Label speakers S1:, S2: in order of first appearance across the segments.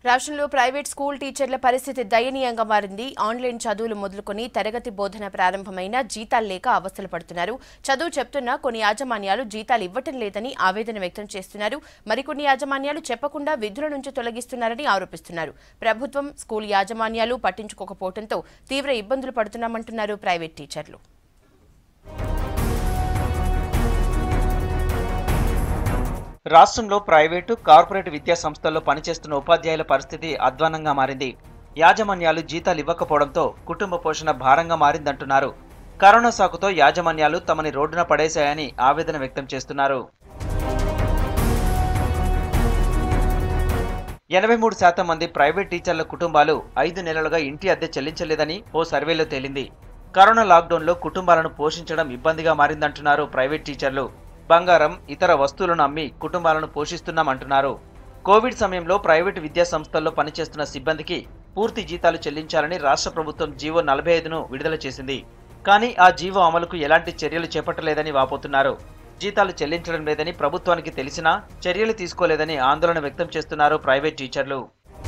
S1: రాష్ట్రంలో private school టీచర్ల పరిస్థితి దయనీయంగా మారింది ఆన్లైన్ చదువులు మొదలుకొని తరగతి బోధన ప్రారంభమైన జీతాలు లేక అవస్థలు పడుతున్నారు చదువు చెప్తున్నా కొన్ని యాజమాన్యాలు జీతాలు ఇవ్వటం లేదని ఆవేదన వ్యక్తం చేస్తున్నారు మరికొన్ని యాజమాన్యాలు చెప్పకుండా విధుల నుంచి తొలగిస్తున్నారని ఆరోపిస్తున్నారు ప్రభుత్వం స్కూల్ యాజమాన్యాలు పట్టించుకోకపోవడంతో తీవ్ర ఇబ్బందులు పడుతున్నామంటున్నారు ప్రైవేట్ టీచర్లు
S2: రాష్ట్రంలో ప్రైవేటు కార్పొరేట్ విద్యా సంస్థల్లో పనిచేస్తున్న ఉపాధ్యాయుల పరిస్థితి అధ్వానంగా మారింది యాజమాన్యాలు జీతాలు ఇవ్వకపోవడంతో కుటుంబ పోషణ భారంగా మారిందంటున్నారు కరోనా సాకుతో యాజమాన్యాలు తమని రోడ్డున పడేశాయని ఆవేదన వ్యక్తం చేస్తున్నారు ఎనభై మూడు శాతం మంది ప్రైవేట్ టీచర్ల కుటుంబాలు ఐదు నెలలుగా ఇంటి అద్దె చెల్లించలేదని ఓ సర్వేలో తేలింది కరోనా లాక్డౌన్లో కుటుంబాలను పోషించడం ఇబ్బందిగా మారిందంటున్నారు ప్రైవేట్ టీచర్లు బంగారం ఇతర వస్తువులను అమ్మి కుటుంబాలను పోషిస్తున్నామంటున్నారు కోవిడ్ సమయంలో ప్రైవేటు విద్యా సంస్థల్లో పనిచేస్తున్న సిబ్బందికి పూర్తి జీతాలు చెల్లించాలని రాష్ట్ర ప్రభుత్వం జీవో నలభై ఐదును విడుదల చేసింది కానీ ఆ జీవో అమలుకు ఎలాంటి చర్యలు చేపట్టలేదని వాపోతున్నారు జీతాలు చెల్లించడం లేదని ప్రభుత్వానికి తెలిసినా చర్యలు తీసుకోలేదని ఆందోళన వ్యక్తం చేస్తున్నారు ప్రైవేట్ టీచర్లు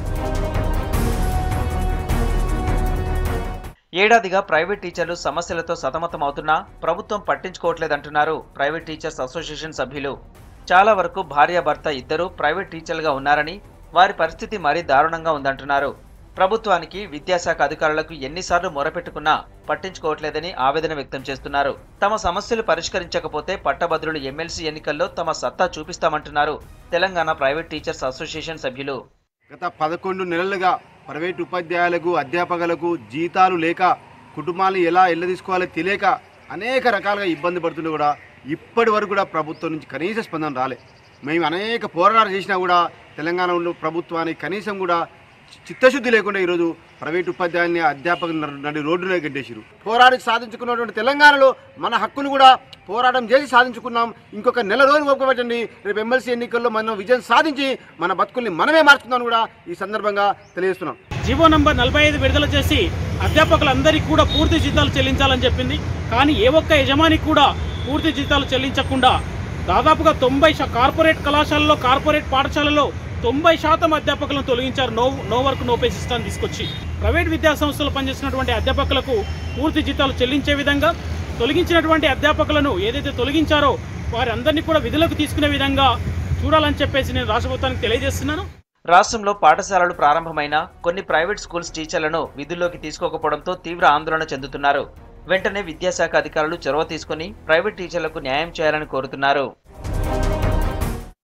S2: ఏడాదిగా ప్రైవేట్ టీచర్లు సమస్యలతో సతమతమవుతున్నా ప్రభుత్వం పట్టించుకోవట్లేదంటున్నారు ప్రైవేట్ టీచర్స్ అసోసియేషన్ సభ్యులు చాలా వరకు భార్యాభర్త ఇద్దరూ ప్రైవేట్ టీచర్లుగా ఉన్నారని వారి పరిస్థితి మరీ దారుణంగా ఉందంటున్నారు ప్రభుత్వానికి విద్యాశాఖ అధికారులకు ఎన్నిసార్లు మొరపెట్టుకున్నా పట్టించుకోవట్లేదని ఆవేదన వ్యక్తం చేస్తున్నారు తమ సమస్యలు పరిష్కరించకపోతే పట్టభద్రులు ఎమ్మెల్సీ ఎన్నికల్లో తమ సత్తా చూపిస్తామంటున్నారు తెలంగాణ ప్రైవేట్ టీచర్స్ అసోసియేషన్ సభ్యులు
S3: గత పదకొండు నెలలుగా ప్రైవేట్ ఉపాధ్యాయులకు అధ్యాపకులకు జీతాలు లేక కుటుంబాలు ఎలా ఎల్లదీసుకోవాలో తెలియక అనేక రకాలుగా ఇబ్బంది పడుతుండే కూడా ఇప్పటి వరకు కూడా ప్రభుత్వం నుంచి కనీస స్పందన రాలే మేము అనేక పోరాటాలు చేసినా కూడా తెలంగాణలో ప్రభుత్వానికి కనీసం కూడా చి- చిత్తశుద్ధి లేకుండా ఈరోజు ప్రైవేట్ ఉపాధ్యాయుల్ని అధ్యాపకులు నడు- నడి రోడ్డునే గడ్డేసారు పోరాడి సాధించుకున్నటువంటి తెలంగాణలో మన హక్కును కూడా పోరాటం చేసి సాధించుకున్నాం ఇంకొక నెల రోజులు ఒప్పుకోవచ్చండి రేపు ఎమ్మెల్సీ ఎన్నికల్లో మనం విజయం సాధించి మన బతుకుల్ని మనమే మార్చుకుందాం కూడా ఈ సందర్భంగా తెలియజేస్తున్నాం
S4: జీవో నంబర్ నలభై ఐదు విడుదల చేసి అధ్యాపకులందరికీ కూడా పూర్తి జీతాలు చెల్లించాలని చెప్పింది కానీ ఏ ఒక్క యజమానికి కూడా పూర్తి జీతాలు చెల్లించకుండా దాదాపుగా తొంభై శా కార్పొరేట్ కళాశాలలో కార్పొరేట్ పాఠశాలలో తొంభై శాతం అధ్యాపకులను తొలగించారు no no work no pay system తీసుకొచ్చి ప్రైవేట్ విద్యా సంస్థలు పనిచేస్తున్నటువంటి అధ్యాపకులకు పూర్తి జీతాలు చెల్లించే విధంగా తొలగించినటువంటి అధ్యాపకులను ఏదైతే తొలగించారో వారందరినీ కూడా విధులకు తీసుకునే విధంగా చూడాలని చెప్పేసి నేను రాష్ట్ర ప్రభుత్వానికి తెలియజేస్తున్నాను
S2: రాష్ట్రంలో పాఠశాలలు ప్రారంభమైన కొన్ని ప్రైవేట్ స్కూల్స్ టీచర్లను విధుల్లోకి తీసుకోకపోవడంతో తీవ్ర ఆందోళన చెందుతున్నారు వెంటనే విద్యాశాఖ అధికారులు చొరవ తీసుకుని ప్రైవేట్ టీచర్లకు న్యాయం చేయాలని కోరుతున్నారు